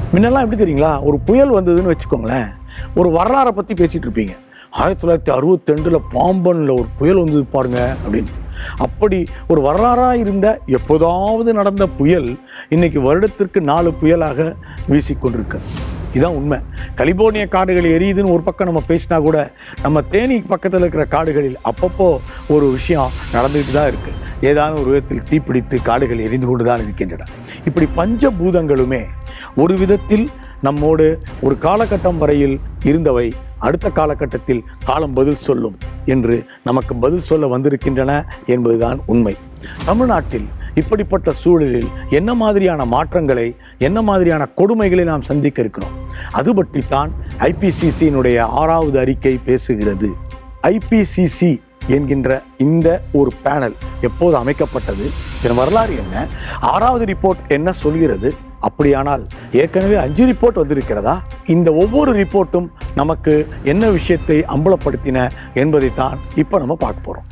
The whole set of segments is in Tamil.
முன்னெல்லாம் எப்படி தெரியுங்களா ஒரு புயல் வந்ததுன்னு வச்சுக்கோங்களேன் ஒரு வரலாறை பற்றி பேசிகிட்டு இருப்பீங்க ஆயிரத்தி தொள்ளாயிரத்தி அறுபத்தெண்டில் பாம்பனில் ஒரு புயல் வந்தது பாருங்க அப்படின்னு அப்படி ஒரு வரலாறாக இருந்த எப்போதாவது நடந்த புயல் இன்னைக்கு வருடத்திற்கு நாலு புயலாக வீசிக்கொண்டிருக்கு இதுதான் உண்மை கலிபோர்னியா காடுகள் எரியுதுன்னு ஒரு பக்கம் நம்ம பேசினா கூட நம்ம தேனி பக்கத்தில் இருக்கிற காடுகளில் அப்பப்போ ஒரு விஷயம் நடந்துக்கிட்டு தான் இருக்குது ஏதாவது ஒரு விதத்தில் தீப்பிடித்து காடுகள் எரிந்து கொண்டு தான் இருக்கின்றன இப்படி பஞ்சபூதங்களுமே ஒரு விதத்தில் நம்மோடு ஒரு காலகட்டம் வரையில் இருந்தவை அடுத்த காலகட்டத்தில் காலம் பதில் சொல்லும் என்று நமக்கு பதில் சொல்ல வந்திருக்கின்றன என்பதுதான் உண்மை தமிழ்நாட்டில் இப்படிப்பட்ட சூழலில் என்ன மாதிரியான மாற்றங்களை என்ன மாதிரியான கொடுமைகளை நாம் சந்திக்க இருக்கிறோம் அது பற்றித்தான் ஐபிசிசியினுடைய ஆறாவது அறிக்கை பேசுகிறது ஐபிசிசி என்கின்ற இந்த ஒரு பேனல் எப்போது அமைக்கப்பட்டது இதன் வரலாறு என்ன ஆறாவது ரிப்போர்ட் என்ன சொல்கிறது அப்படியானால் ஏற்கனவே அஞ்சு ரிப்போர்ட் வந்திருக்கிறதா இந்த ஒவ்வொரு ரிப்போர்ட்டும் நமக்கு என்ன விஷயத்தை அம்பலப்படுத்தின என்பதைத்தான் இப்போ நம்ம பார்க்க போகிறோம்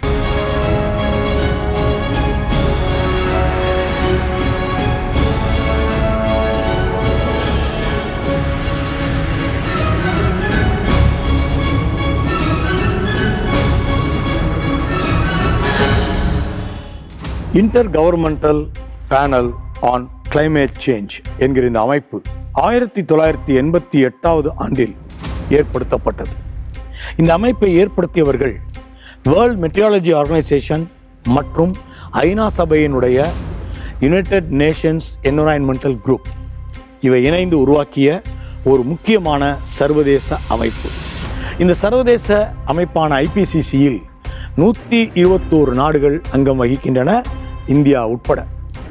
intergovernmental panel on climate change என்கிற இந்த அமைப்பு ஆயிரத்தி தொள்ளாயிரத்தி எண்பத்தி எட்டாவது ஆண்டில் ஏற்படுத்தப்பட்டது இந்த அமைப்பை ஏற்படுத்தியவர்கள் வேர்ல்ட் மெட்ரியாலஜி ஆர்கனைசேஷன் மற்றும் ஐநா சபையினுடைய யுனைடெட் நேஷன்ஸ் என்வரான்மெண்டல் குரூப் இவை இணைந்து உருவாக்கிய ஒரு முக்கியமான சர்வதேச அமைப்பு இந்த சர்வதேச அமைப்பான ஐபிசிசியில் நூற்றி இருபத்தோரு நாடுகள் அங்கம் வகிக்கின்றன இந்தியா உட்பட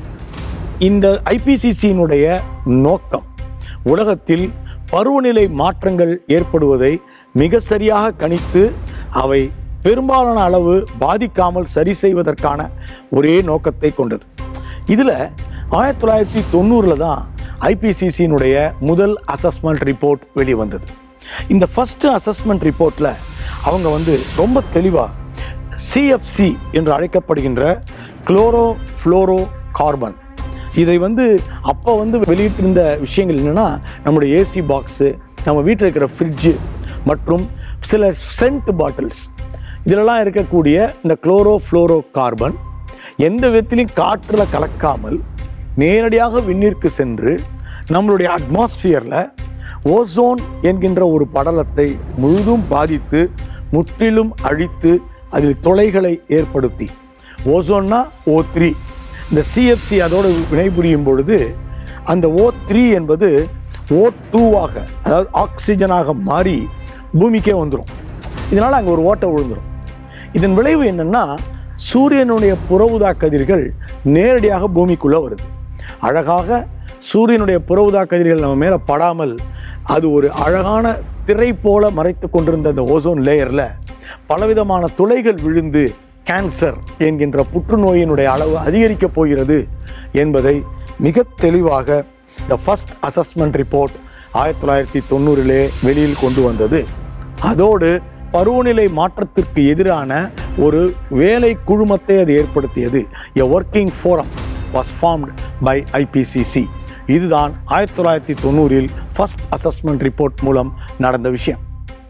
இந்த ஐபிசிசியினுடைய நோக்கம் உலகத்தில் பருவநிலை மாற்றங்கள் ஏற்படுவதை மிக சரியாக கணித்து அவை பெரும்பாலான அளவு பாதிக்காமல் சரி செய்வதற்கான ஒரே நோக்கத்தை கொண்டது இதில் ஆயிரத்தி தொள்ளாயிரத்தி தொண்ணூறில் தான் ஐபிசிசியினுடைய முதல் அசஸ்மெண்ட் ரிப்போர்ட் வெளிவந்தது இந்த ஃபஸ்ட்டு அசஸ்மெண்ட் ரிப்போர்ட்டில் அவங்க வந்து ரொம்ப தெளிவாக சிஎஃப்சி என்று அழைக்கப்படுகின்ற குளோரோ ஃப்ளோரோ கார்பன் இதை வந்து அப்போ வந்து வெளியிட்டிருந்த விஷயங்கள் என்னென்னா நம்முடைய ஏசி பாக்ஸு நம்ம வீட்டில் இருக்கிற ஃப்ரிட்ஜு மற்றும் சில சென்ட் பாட்டில்ஸ் இதிலெல்லாம் இருக்கக்கூடிய இந்த குளோரோ ஃப்ளோரோ கார்பன் எந்த விதத்திலையும் காற்றில் கலக்காமல் நேரடியாக விண்ணிற்கு சென்று நம்மளுடைய அட்மாஸ்பியரில் ஓசோன் என்கின்ற ஒரு படலத்தை முழுதும் பாதித்து முற்றிலும் அழித்து அதில் தொலைகளை ஏற்படுத்தி ஓசோன்னா ஓ த்ரீ இந்த சிஎஃப்சி அதோடு வினைபுரியும் பொழுது அந்த ஓ த்ரீ என்பது ஓ டூவாக அதாவது ஆக்சிஜனாக மாறி பூமிக்கே வந்துடும் இதனால் அங்கே ஒரு ஓட்டை விழுந்துடும் இதன் விளைவு என்னென்னா சூரியனுடைய புற ஊதா கதிர்கள் நேரடியாக பூமிக்குள்ளே வருது அழகாக சூரியனுடைய புற ஊதா கதிர்கள் நம்ம மேலே படாமல் அது ஒரு அழகான திரை போல மறைத்து கொண்டிருந்த அந்த ஓசோன் லேயரில் பலவிதமான துளைகள் விழுந்து கேன்சர் என்கின்ற புற்றுநோயினுடைய அளவு அதிகரிக்கப் போகிறது என்பதை மிக தெளிவாக த ஃபஸ்ட் அசஸ்மெண்ட் ரிப்போர்ட் ஆயிரத்தி தொள்ளாயிரத்தி தொண்ணூறிலே வெளியில் கொண்டு வந்தது அதோடு பருவநிலை மாற்றத்திற்கு எதிரான ஒரு வேலை குழுமத்தை அது ஏற்படுத்தியது a working forum was formed by IPCC இதுதான் ஆயிரத்தி தொள்ளாயிரத்தி தொண்ணூறில் ஃபர்ஸ்ட் அசஸ்மெண்ட் ரிப்போர்ட் மூலம் நடந்த விஷயம்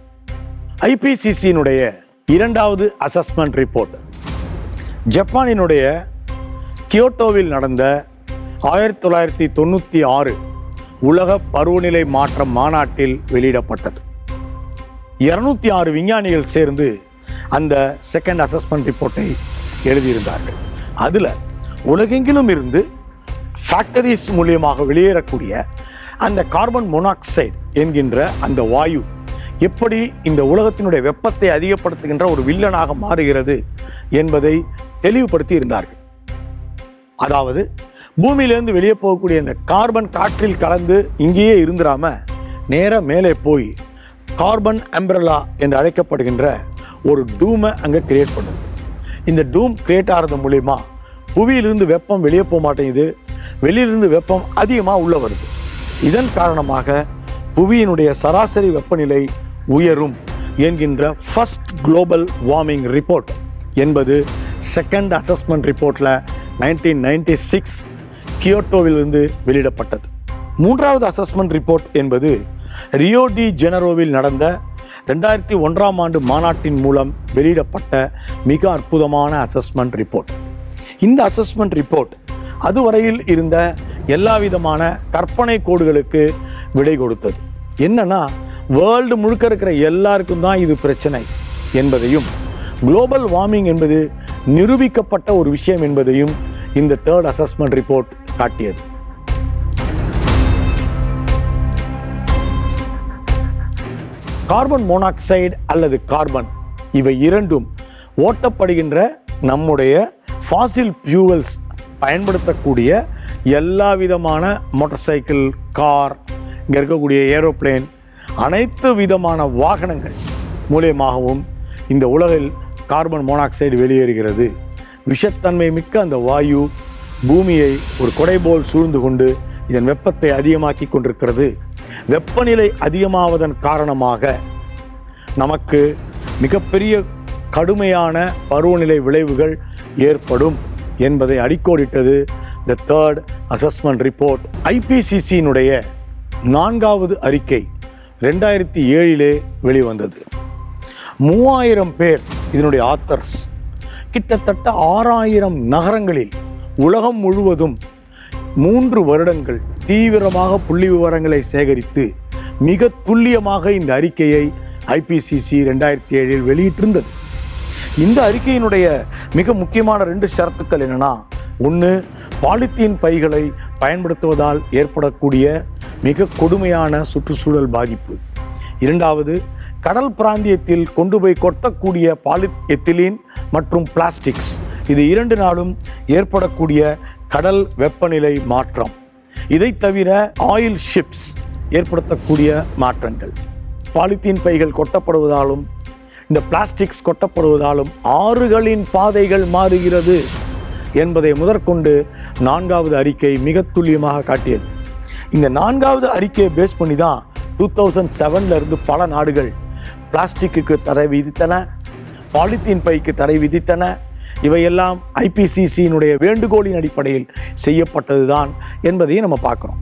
ஐபிசிசியினுடைய இரண்டாவது அசஸ்மெண்ட் ரிப்போர்ட் ஜப்பானினுடைய கியோட்டோவில் நடந்த ஆயிரத்தி தொள்ளாயிரத்தி தொண்ணூற்றி ஆறு உலக பருவநிலை மாற்ற மாநாட்டில் வெளியிடப்பட்டது இருநூத்தி ஆறு விஞ்ஞானிகள் சேர்ந்து அந்த செகண்ட் அசஸ்மெண்ட் ரிப்போர்ட்டை எழுதியிருந்தார்கள் அதில் உலகெங்கிலும் இருந்து ஃபேக்டரிஸ் மூலியமாக வெளியேறக்கூடிய அந்த கார்பன் மொனாக்சைடு என்கின்ற அந்த வாயு எப்படி இந்த உலகத்தினுடைய வெப்பத்தை அதிகப்படுத்துகின்ற ஒரு வில்லனாக மாறுகிறது என்பதை தெளிவுபடுத்தி இருந்தார்கள் அதாவது பூமியிலேருந்து வெளியே போகக்கூடிய இந்த கார்பன் காற்றில் கலந்து இங்கேயே இருந்துடாம நேராக மேலே போய் கார்பன் அம்பிரலா என்று அழைக்கப்படுகின்ற ஒரு டூமை அங்கே கிரியேட் பண்ணுது இந்த டூம் கிரியேட் ஆகிறது மூலிமா புவியிலிருந்து வெப்பம் வெளியே போக மாட்டேங்குது வெளியிலிருந்து வெப்பம் அதிகமாக உள்ள வருது இதன் காரணமாக புவியினுடைய சராசரி வெப்பநிலை உயரும் என்கின்ற ஃபர்ஸ்ட் குளோபல் வார்மிங் ரிப்போர்ட் என்பது செகண்ட் அசஸ்மெண்ட் ரிப்போர்ட்டில் நைன்டீன் நைன்டி சிக்ஸ் கியோட்டோவிலிருந்து வெளியிடப்பட்டது மூன்றாவது அசஸ்மெண்ட் ரிப்போர்ட் என்பது ரியோ டி ஜெனரோவில் நடந்த ரெண்டாயிரத்தி ஒன்றாம் ஆண்டு மாநாட்டின் மூலம் வெளியிடப்பட்ட மிக அற்புதமான அசஸ்மெண்ட் ரிப்போர்ட் இந்த அசஸ்மெண்ட் ரிப்போர்ட் அதுவரையில் இருந்த எல்லா விதமான கற்பனை கோடுகளுக்கு விடை கொடுத்தது என்னன்னா வேர்ல்டு முழுக்க இருக்கிற எல்லாருக்கும் தான் இது பிரச்சனை என்பதையும் குளோபல் வார்மிங் என்பது நிரூபிக்கப்பட்ட ஒரு விஷயம் என்பதையும் இந்த தேர்ட் அசஸ்மெண்ட் ரிப்போர்ட் காட்டியது கார்பன் மோனாக்சைடு அல்லது கார்பன் இவை இரண்டும் ஓட்டப்படுகின்ற நம்முடைய ஃபாசில் ஃபியூவல்ஸ் பயன்படுத்தக்கூடிய எல்லா விதமான மோட்டார் சைக்கிள் கார் இங்கே இருக்கக்கூடிய ஏரோப்ளேன் அனைத்து விதமான வாகனங்கள் மூலியமாகவும் இந்த உலகில் கார்பன் மோனாக்சைடு வெளியேறுகிறது விஷத்தன்மை மிக்க அந்த வாயு பூமியை ஒரு கொடை போல் சூழ்ந்து கொண்டு இதன் வெப்பத்தை அதிகமாக்கி கொண்டிருக்கிறது வெப்பநிலை அதிகமாவதன் காரணமாக நமக்கு மிகப்பெரிய கடுமையான பருவநிலை விளைவுகள் ஏற்படும் என்பதை அடிக்கோடிட்டது த தேர்ட் அசஸ்மெண்ட் ரிப்போர்ட் ஐபிசிசியினுடைய நான்காவது அறிக்கை ரெண்டாயிரத்தி ஏழிலே வெளிவந்தது மூவாயிரம் பேர் இதனுடைய ஆத்தர்ஸ் கிட்டத்தட்ட ஆறாயிரம் நகரங்களில் உலகம் முழுவதும் மூன்று வருடங்கள் தீவிரமாக புள்ளி விவரங்களை சேகரித்து மிக துல்லியமாக இந்த அறிக்கையை ஐபிசிசி ரெண்டாயிரத்தி ஏழில் வெளியிட்டிருந்தது இந்த அறிக்கையினுடைய மிக முக்கியமான ரெண்டு ஷரத்துக்கள் என்னன்னா ஒன்று பாலித்தீன் பைகளை பயன்படுத்துவதால் ஏற்படக்கூடிய மிக கொடுமையான சுற்றுச்சூழல் பாதிப்பு இரண்டாவது கடல் பிராந்தியத்தில் கொண்டு போய் கொட்டக்கூடிய பாலி எத்திலீன் மற்றும் பிளாஸ்டிக்ஸ் இது இரண்டு நாளும் ஏற்படக்கூடிய கடல் வெப்பநிலை மாற்றம் இதை தவிர ஆயில் ஷிப்ஸ் ஏற்படுத்தக்கூடிய மாற்றங்கள் பாலித்தீன் பைகள் கொட்டப்படுவதாலும் இந்த பிளாஸ்டிக்ஸ் கொட்டப்படுவதாலும் ஆறுகளின் பாதைகள் மாறுகிறது என்பதை முதற்கொண்டு நான்காவது அறிக்கை மிக துல்லியமாக காட்டியது இந்த நான்காவது அறிக்கையை பேஸ் பண்ணி தான் டூ தௌசண்ட் செவன்ல இருந்து பல நாடுகள் பிளாஸ்டிக்கு தடை விதித்தன பாலித்தீன் பைக்கு தடை விதித்தன இவையெல்லாம் ஐபிசிசியினுடைய வேண்டுகோளின் அடிப்படையில் செய்யப்பட்டதுதான் என்பதையும் நம்ம பார்க்குறோம்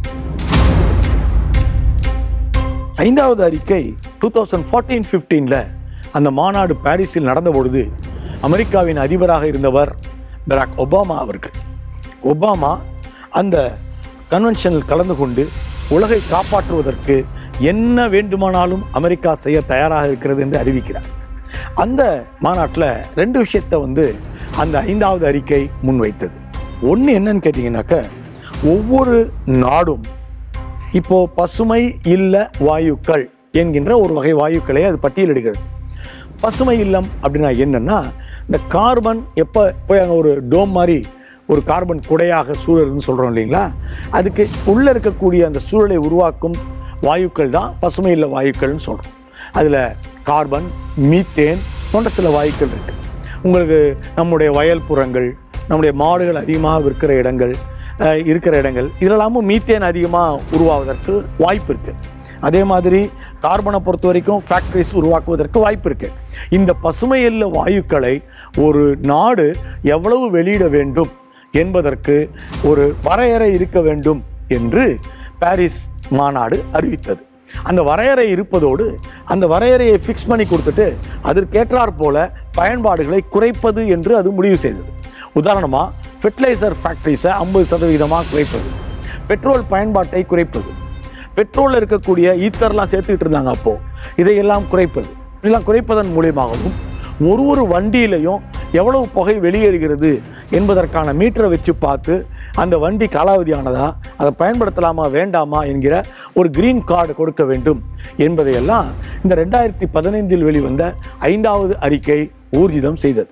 ஐந்தாவது அறிக்கை டூ தௌசண்ட் ஃபோர்டீன் ஃபிஃப்டீனில் அந்த மாநாடு பாரிஸில் நடந்த பொழுது அமெரிக்காவின் அதிபராக இருந்தவர் பராக் ஒபாமா அவர்கள் ஒபாமா அந்த கன்வென்ஷனில் கலந்து கொண்டு உலகை காப்பாற்றுவதற்கு என்ன வேண்டுமானாலும் அமெரிக்கா செய்ய தயாராக இருக்கிறது என்று அறிவிக்கிறார் அந்த மாநாட்டில் ரெண்டு விஷயத்தை வந்து அந்த ஐந்தாவது அறிக்கை முன்வைத்தது ஒன்று என்னன்னு கேட்டிங்கனாக்க ஒவ்வொரு நாடும் இப்போ பசுமை இல்ல வாயுக்கள் என்கின்ற ஒரு வகை வாயுக்களை அது பட்டியலிடுகிறது பசுமை இல்லம் அப்படின்னா என்னன்னா இந்த கார்பன் எப்போ போய் அங்கே ஒரு டோம் மாதிரி ஒரு கார்பன் குடையாக சூழல்னு சொல்கிறோம் இல்லைங்களா அதுக்கு உள்ளே இருக்கக்கூடிய அந்த சூழலை உருவாக்கும் வாயுக்கள் தான் பசுமை இல்ல வாயுக்கள்னு சொல்கிறோம் அதில் கார்பன் மீத்தேன் போன்ற சில வாயுக்கள் இருக்குது உங்களுக்கு நம்முடைய வயல்புறங்கள் நம்முடைய மாடுகள் அதிகமாக விற்கிற இடங்கள் அஹ், இருக்கிற இடங்கள் இதெல்லாமும் மீத்தேன் அதிகமாக உருவாவதற்கு வாய்ப்பு இருக்குது அதே மாதிரி கார்பனை பொறுத்த வரைக்கும் ஃபேக்ட்ரிஸ் உருவாக்குவதற்கு வாய்ப்பு இருக்கு இந்த பசுமை இல்ல வாயுக்களை ஒரு நாடு எவ்வளவு வெளியிட வேண்டும் என்பதற்கு ஒரு வரையறை இருக்க வேண்டும் என்று பாரிஸ் மாநாடு அறிவித்தது அந்த வரையறை இருப்பதோடு அந்த வரையறையை ஃபிக்ஸ் பண்ணி கொடுத்துட்டு அதற்கேற்றாற் போல பயன்பாடுகளை குறைப்பது என்று அது முடிவு செய்தது உதாரணமாக ஃபெர்டிலைசர் ஃபேக்ட்ரிஸை ஐம்பது சதவீதமாக குறைப்பது பெட்ரோல் பயன்பாட்டை குறைப்பது பெட்ரோலில் இருக்கக்கூடிய ஈத்தர்லாம் சேர்த்துக்கிட்டு இருந்தாங்க அப்போது இதையெல்லாம் குறைப்பது இதெல்லாம் குறைப்பதன் மூலியமாகவும் ஒரு ஒரு வண்டியிலையும் எவ்வளவு புகை வெளியேறுகிறது என்பதற்கான மீட்டரை வச்சு பார்த்து அந்த வண்டி காலாவதியானதா அதை பயன்படுத்தலாமா வேண்டாமா என்கிற ஒரு கிரீன் கார்டு கொடுக்க வேண்டும் என்பதையெல்லாம் இந்த ரெண்டாயிரத்தி பதினைந்தில் வெளிவந்த ஐந்தாவது அறிக்கை ஊர்ஜிதம் செய்தது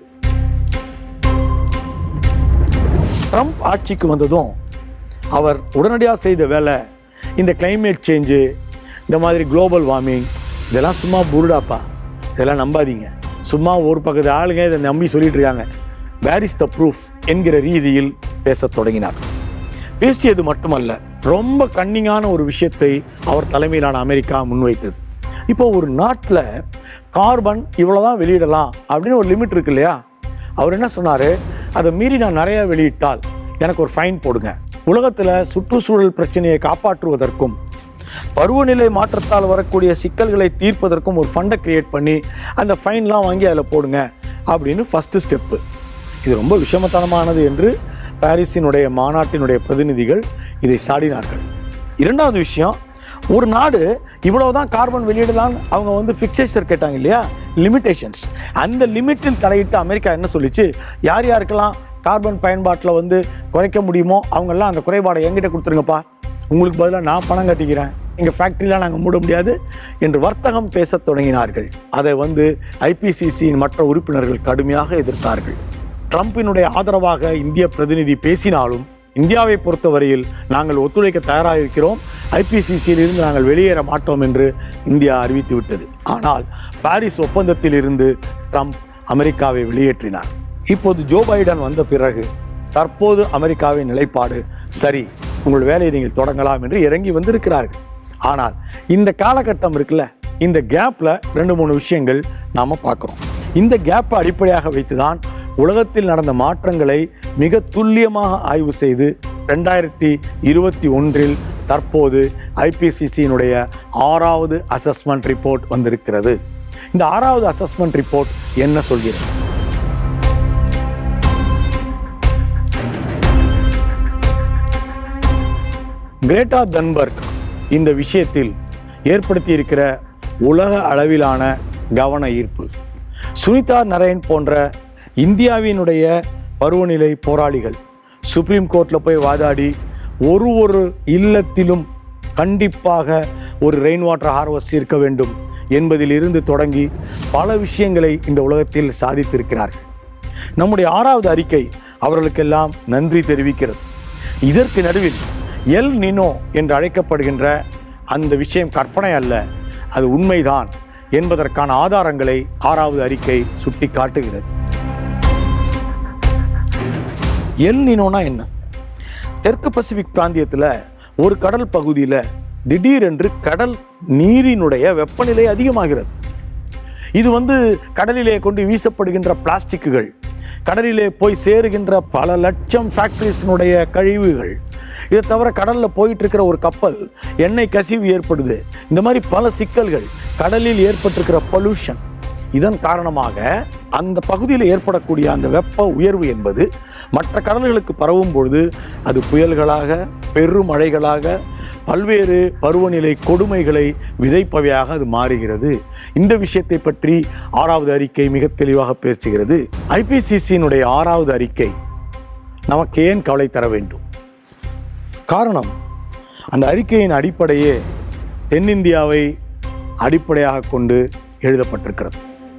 ட்ரம்ப் ஆட்சிக்கு வந்ததும் அவர் உடனடியாக செய்த வேலை இந்த climate சேஞ்சு இந்த மாதிரி குளோபல் வார்மிங் இதெல்லாம் சும்மா புருடாப்பா இதெல்லாம் நம்பாதீங்க சும்மா ஒரு பக்கத்து ஆளுங்க இதை நம்பி சொல்லிட்டு இருக்காங்க வேர் இஸ் த ப்ரூஃப் என்கிற ரீதியில் பேசத் தொடங்கினார் பேசியது மட்டுமல்ல ரொம்ப கன்னிங்கான ஒரு விஷயத்தை அவர் தலைமையிலான அமெரிக்கா முன்வைத்தது இப்போ ஒரு நாட்டில் கார்பன் இவ்வளோதான் வெளியிடலாம் அப்படின்னு ஒரு லிமிட் இருக்கு இல்லையா அவர் என்ன சொன்னார் அதை மீறி நான் நிறைய வெளியிட்டால் எனக்கு ஒரு ஃபைன் போடுங்க உலகத்தில் சுற்றுச்சூழல் பிரச்சனையை காப்பாற்றுவதற்கும் பருவநிலை மாற்றத்தால் வரக்கூடிய சிக்கல்களை தீர்ப்பதற்கும் ஒரு ஃபண்டை கிரியேட் பண்ணி அந்த ஃபைன்லாம் வாங்கி அதில் போடுங்க அப்படின்னு ஃபஸ்ட்டு ஸ்டெப்பு இது ரொம்ப விஷமத்தனமானது என்று பாரிஸினுடைய மாநாட்டினுடைய பிரதிநிதிகள் இதை சாடினார்கள் இரண்டாவது விஷயம் ஒரு நாடு இவ்வளவுதான் கார்பன் வெளியிடலாம் அவங்க வந்து ஃபிக்சேஷர் கேட்டாங்க இல்லையா லிமிட்டேஷன்ஸ் அந்த லிமிட்டில் தலையிட்டு அமெரிக்கா என்ன சொல்லிச்சு யார் யாருக்கெல்லாம் கார்பன் பயன்பாட்டில் வந்து குறைக்க முடியுமோ அவங்கெல்லாம் அந்த குறைபாடை என்கிட்ட கொடுத்துருங்கப்பா உங்களுக்கு பதிலாக நான் பணம் கட்டிக்கிறேன் எங்கள் ஃபேக்ட்ரிலாம் நாங்கள் மூட முடியாது என்று வர்த்தகம் பேசத் தொடங்கினார்கள் அதை வந்து ஐபிசிசியின் மற்ற உறுப்பினர்கள் கடுமையாக எதிர்த்தார்கள் ட்ரம்பினுடைய ஆதரவாக இந்திய பிரதிநிதி பேசினாலும் இந்தியாவை பொறுத்தவரையில் நாங்கள் ஒத்துழைக்க தயாராக இருக்கிறோம் ஐபிசிசியில் இருந்து நாங்கள் வெளியேற மாட்டோம் என்று இந்தியா அறிவித்து விட்டது ஆனால் பாரிஸ் ஒப்பந்தத்தில் இருந்து ட்ரம்ப் அமெரிக்காவை வெளியேற்றினார் இப்போது ஜோ பைடன் வந்த பிறகு தற்போது அமெரிக்காவின் நிலைப்பாடு சரி உங்கள் வேலையை நீங்கள் தொடங்கலாம் என்று இறங்கி வந்திருக்கிறார்கள் ஆனால் இந்த காலகட்டம் இருக்குல்ல இந்த கேப்ல ரெண்டு மூணு விஷயங்கள் நாம பார்க்குறோம் இந்த கேப்பை அடிப்படையாக வைத்துதான் உலகத்தில் நடந்த மாற்றங்களை மிக துல்லியமாக ஆய்வு செய்து ரெண்டாயிரத்தி இருபத்தி ஒன்றில் தற்போது ஐபிசிசியினுடைய ஆறாவது அசஸ்மெண்ட் ரிப்போர்ட் வந்திருக்கிறது இந்த ஆறாவது அசஸ்மெண்ட் ரிப்போர்ட் என்ன சொல்கிறது கிரேட்டா தன்பர்க் இந்த விஷயத்தில் ஏற்படுத்தியிருக்கிற உலக அளவிலான கவன ஈர்ப்பு சுனிதா நரேன் போன்ற இந்தியாவினுடைய பருவநிலை போராளிகள் சுப்ரீம் கோர்ட்டில் போய் வாதாடி ஒரு ஒரு இல்லத்திலும் கண்டிப்பாக ஒரு ரெயின் வாட்டர் ஹார்வஸ்ட் இருக்க வேண்டும் என்பதிலிருந்து தொடங்கி பல விஷயங்களை இந்த உலகத்தில் சாதித்திருக்கிறார்கள் நம்முடைய ஆறாவது அறிக்கை அவர்களுக்கெல்லாம் நன்றி தெரிவிக்கிறது இதற்கு நடுவில் எல் நினோ என்று அழைக்கப்படுகின்ற அந்த விஷயம் கற்பனை அல்ல அது உண்மைதான் என்பதற்கான ஆதாரங்களை ஆறாவது அறிக்கை சுட்டி காட்டுகிறது எல் நினோனா என்ன தெற்கு பசிபிக் பிராந்தியத்தில் ஒரு கடல் பகுதியில் திடீரென்று கடல் நீரினுடைய வெப்பநிலை அதிகமாகிறது இது வந்து கடலிலே கொண்டு வீசப்படுகின்ற பிளாஸ்டிக்குகள் கடலிலே போய் சேருகின்ற பல லட்சம் ஃபேக்டரிஸினுடைய கழிவுகள் இதை தவிர கடலில் போயிட்டு இருக்கிற ஒரு கப்பல் எண்ணெய் கசிவு ஏற்படுது இந்த மாதிரி பல சிக்கல்கள் கடலில் ஏற்பட்டிருக்கிற பொல்யூஷன் இதன் காரணமாக அந்த பகுதியில் ஏற்படக்கூடிய அந்த வெப்ப உயர்வு என்பது மற்ற கடல்களுக்கு பரவும் பொழுது அது புயல்களாக பெருமழைகளாக பல்வேறு பருவநிலை கொடுமைகளை விதைப்பவையாக அது மாறுகிறது இந்த விஷயத்தை பற்றி ஆறாவது அறிக்கை மிக தெளிவாக பேசுகிறது ஐபிசிசியினுடைய ஆறாவது அறிக்கை நமக்கு ஏன் கவலை தர வேண்டும் காரணம் அந்த அறிக்கையின் அடிப்படையே தென்னிந்தியாவை அடிப்படையாக கொண்டு எழுதப்பட்டிருக்கிறது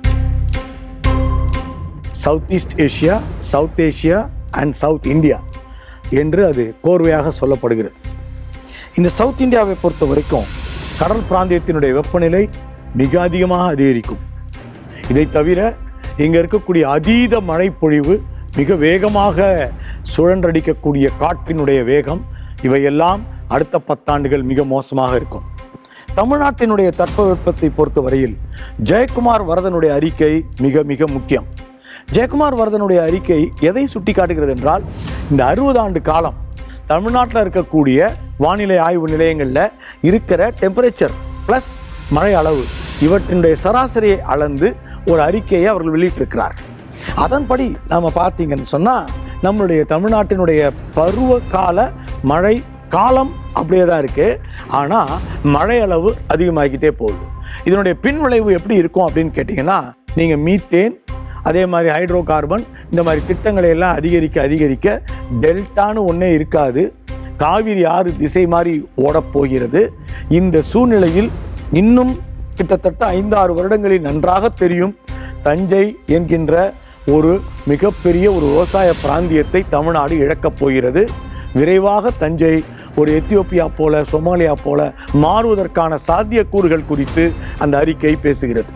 south east Asia south Asia and south India என்று அது கோர்வையாக சொல்லப்படுகிறது இந்த சவுத் இந்தியாவை பொறுத்த வரைக்கும் கடல் பிராந்தியத்தினுடைய வெப்பநிலை மிக அதிகமாக அதிகரிக்கும் இதை தவிர இங்கே இருக்கக்கூடிய அதீத மழைப்பொழிவு மிக வேகமாக சுழன்றடிக்கக்கூடிய காற்றினுடைய வேகம் இவையெல்லாம் அடுத்த பத்தாண்டுகள் மிக மோசமாக இருக்கும் தமிழ்நாட்டினுடைய தட்பவெப்பத்தை பொறுத்தவரையில் ஜெயக்குமார் வரதனுடைய அறிக்கை மிக மிக முக்கியம் ஜெயக்குமார் வரதனுடைய அறிக்கை எதை சுட்டி காட்டுகிறது என்றால் இந்த அறுபது ஆண்டு காலம் தமிழ்நாட்டில் இருக்கக்கூடிய வானிலை ஆய்வு நிலையங்களில் இருக்கிற டெம்பரேச்சர் ப்ளஸ் மழை அளவு இவற்றினுடைய சராசரியை அளந்து ஒரு அறிக்கையை அவர்கள் வெளியிட்டிருக்கிறார் அதன்படி நாம் பார்த்தீங்கன்னு சொன்னால் நம்மளுடைய தமிழ்நாட்டினுடைய பருவ கால மழை காலம் அப்படியே தான் இருக்குது ஆனால் மழை அளவு அதிகமாகிக்கிட்டே போகுது இதனுடைய பின் விளைவு எப்படி இருக்கும் அப்படின்னு கேட்டிங்கன்னா நீங்கள் மீத்தேன் அதே மாதிரி ஹைட்ரோ கார்பன் இந்த மாதிரி திட்டங்களை எல்லாம் அதிகரிக்க அதிகரிக்க டெல்டான்னு ஒன்றே இருக்காது காவிரி ஆறு திசை மாதிரி ஓடப் போகிறது இந்த சூழ்நிலையில் இன்னும் கிட்டத்தட்ட ஐந்தாறு வருடங்களில் நன்றாக தெரியும் தஞ்சை என்கின்ற ஒரு மிகப்பெரிய ஒரு விவசாய பிராந்தியத்தை தமிழ்நாடு இழக்கப் போகிறது விரைவாக தஞ்சை ஒரு எத்தியோப்பியா போல சொமாலியா போல மாறுவதற்கான சாத்தியக்கூறுகள் குறித்து அந்த அறிக்கை பேசுகிறது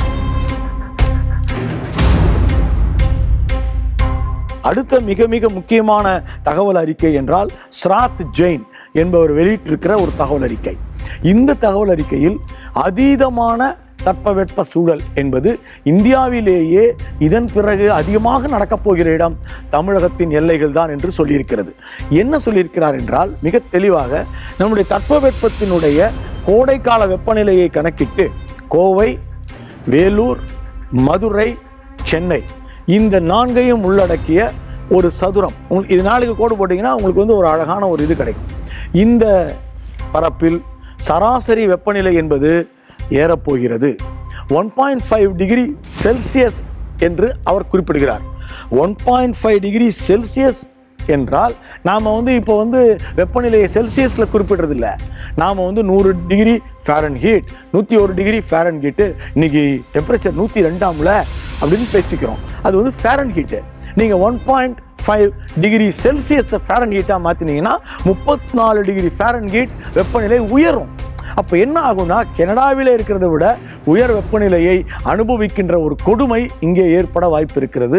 அடுத்த மிக மிக முக்கியமான தகவல் அறிக்கை என்றால் ஸ்ராத் ஜெயின் என்பவர் வெளியிட்டிருக்கிற ஒரு தகவல் அறிக்கை இந்த தகவல் அறிக்கையில் அதீதமான தட்பவெட்ப சூழல் என்பது இந்தியாவிலேயே இதன் பிறகு அதிகமாக நடக்கப் போகிற இடம் தமிழகத்தின் எல்லைகள் தான் என்று சொல்லியிருக்கிறது என்ன சொல்லியிருக்கிறார் என்றால் மிக தெளிவாக நம்முடைய தட்பவெட்பத்தினுடைய கோடைக்கால வெப்பநிலையை கணக்கிட்டு கோவை வேலூர் மதுரை சென்னை இந்த நான்கையும் உள்ளடக்கிய ஒரு சதுரம் உங்களுக்கு இது நாளைக்கு கோடு போட்டிங்கன்னா உங்களுக்கு வந்து ஒரு அழகான ஒரு இது கிடைக்கும் இந்த பரப்பில் சராசரி வெப்பநிலை என்பது ஏறப்போகிறது one point five degree Celsius என்று அவர் குறிப்பிடுகிறார் one point five degree Celsius என்றால் நாம் வந்து இப்போ வந்து வெப்பநிலையை செல்சியஸில் குறிப்பிடுறதில்ல நாம் வந்து நூறு டிகிரி ஃபேரன் ஹீட் நூற்றி ஒரு டிகிரி ஃபேரன் ஹீட்டு இன்னைக்கு டெம்பரேச்சர் நூற்றி ரெண்டாம்ல அப்படின்னு பேசிக்கிறோம் அது வந்து ஃபேரன் ஹீட்டு நீங்கள் ஒன் பாயிண்ட் ஃபைவ் டிகிரி செல்சியஸை ஃபேரன் ஹீட்டாக மாற்றினீங்கன்னா முப்பத்தி நாலு டிகிரி ஃபேரன் ஹீட் வெப்பநிலை உயரும் அப்போ என்ன ஆகும்னா கனடாவில் இருக்கிறத விட உயர் வெப்பநிலையை அனுபவிக்கின்ற ஒரு கொடுமை இங்கே ஏற்பட வாய்ப்பு இருக்கிறது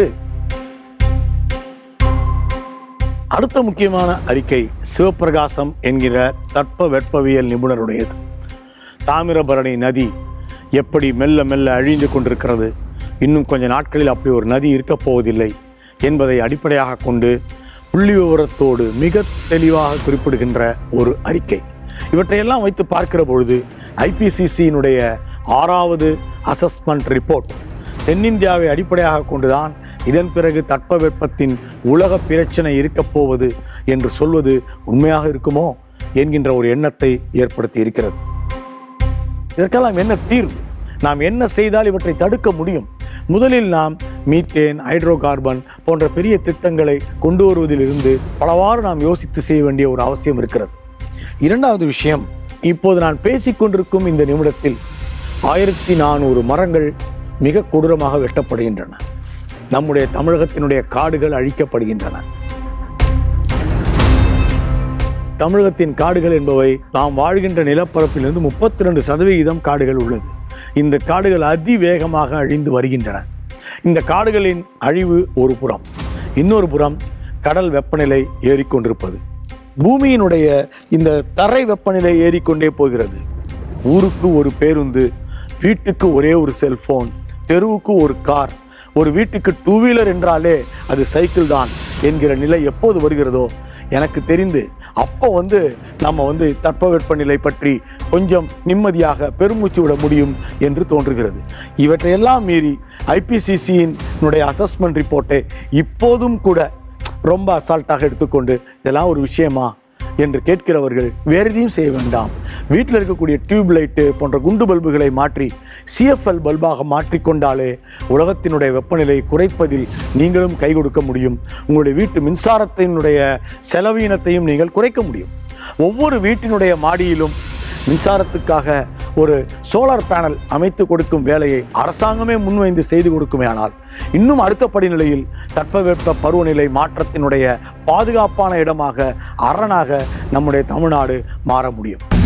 அடுத்த முக்கியமான அறிக்கை சிவப்பிரகாசம் என்கிற தட்ப வெப்பவியல் நிபுணருடையது தாமிரபரணி நதி எப்படி மெல்ல மெல்ல அழிந்து கொண்டிருக்கிறது இன்னும் கொஞ்ச நாட்களில் அப்படி ஒரு நதி இருக்கப் போவதில்லை என்பதை அடிப்படையாக கொண்டு புள்ளி விவரத்தோடு மிக தெளிவாக குறிப்பிடுகின்ற ஒரு அறிக்கை இவற்றையெல்லாம் வைத்து பார்க்கிற பொழுது ஐபிசிசியினுடைய ஆறாவது அசஸ்மெண்ட் ரிப்போர்ட் தென்னிந்தியாவை அடிப்படையாக கொண்டுதான் இதன் பிறகு தட்பவெப்பத்தின் உலக பிரச்சனை இருக்கப் போவது என்று சொல்வது உண்மையாக இருக்குமோ என்கின்ற ஒரு எண்ணத்தை ஏற்படுத்தி இருக்கிறது இதற்கெல்லாம் என்ன தீர்வு நாம் என்ன செய்தால் இவற்றை தடுக்க முடியும் முதலில் நாம் மீத்தேன் ஹைட்ரோ கார்பன் போன்ற பெரிய திட்டங்களை கொண்டு வருவதிலிருந்து பலவாறு நாம் யோசித்து செய்ய வேண்டிய ஒரு அவசியம் இருக்கிறது இரண்டாவது விஷயம் இப்போது நான் பேசிக்கொண்டிருக்கும் இந்த நிமிடத்தில் ஆயிரத்தி நானூறு மரங்கள் மிக கொடூரமாக வெட்டப்படுகின்றன நம்முடைய தமிழகத்தினுடைய காடுகள் அழிக்கப்படுகின்றன தமிழகத்தின் காடுகள் என்பவை நாம் வாழ்கின்ற நிலப்பரப்பிலிருந்து முப்பத்தி ரெண்டு சதவிகிதம் காடுகள் உள்ளது இந்த காடுகள் அதிவேகமாக அழிந்து வருகின்றன இந்த காடுகளின் அழிவு ஒரு புறம் இன்னொரு புறம் கடல் வெப்பநிலை ஏறிக்கொண்டிருப்பது பூமியினுடைய இந்த தரை வெப்பநிலை ஏறிக்கொண்டே போகிறது ஊருக்கு ஒரு பேருந்து வீட்டுக்கு ஒரே ஒரு செல்போன் தெருவுக்கு ஒரு கார் ஒரு வீட்டுக்கு டூ வீலர் என்றாலே அது சைக்கிள் தான் என்கிற நிலை எப்போது வருகிறதோ எனக்கு தெரிந்து அப்போ வந்து நம்ம வந்து தட்பவெப்பநிலை பற்றி கொஞ்சம் நிம்மதியாக பெருமூச்சு விட முடியும் என்று தோன்றுகிறது இவற்றையெல்லாம் மீறி ஐபிசிசியின் அசஸ்மெண்ட் ரிப்போர்ட்டை இப்போதும் கூட ரொம்ப அசால்ட்டாக எடுத்துக்கொண்டு இதெல்லாம் ஒரு விஷயமா என்று கேட்கிறவர்கள் வேறு எதையும் செய்ய வேண்டாம் வீட்டில் இருக்கக்கூடிய டியூப் லைட்டு போன்ற குண்டு பல்புகளை மாற்றி சிஎஃப்எல் பல்பாக மாற்றிக்கொண்டாலே உலகத்தினுடைய வெப்பநிலை குறைப்பதில் நீங்களும் கை கொடுக்க முடியும் உங்களுடைய வீட்டு மின்சாரத்தினுடைய செலவீனத்தையும் நீங்கள் குறைக்க முடியும் ஒவ்வொரு வீட்டினுடைய மாடியிலும் மின்சாரத்துக்காக ஒரு சோலார் பேனல் அமைத்து கொடுக்கும் வேலையை அரசாங்கமே முன்வைந்து செய்து கொடுக்குமே ஆனால் இன்னும் அடுத்த படிநிலையில் தட்பவெப்ப பருவநிலை மாற்றத்தினுடைய பாதுகாப்பான இடமாக அரணாக நம்முடைய தமிழ்நாடு மாற முடியும்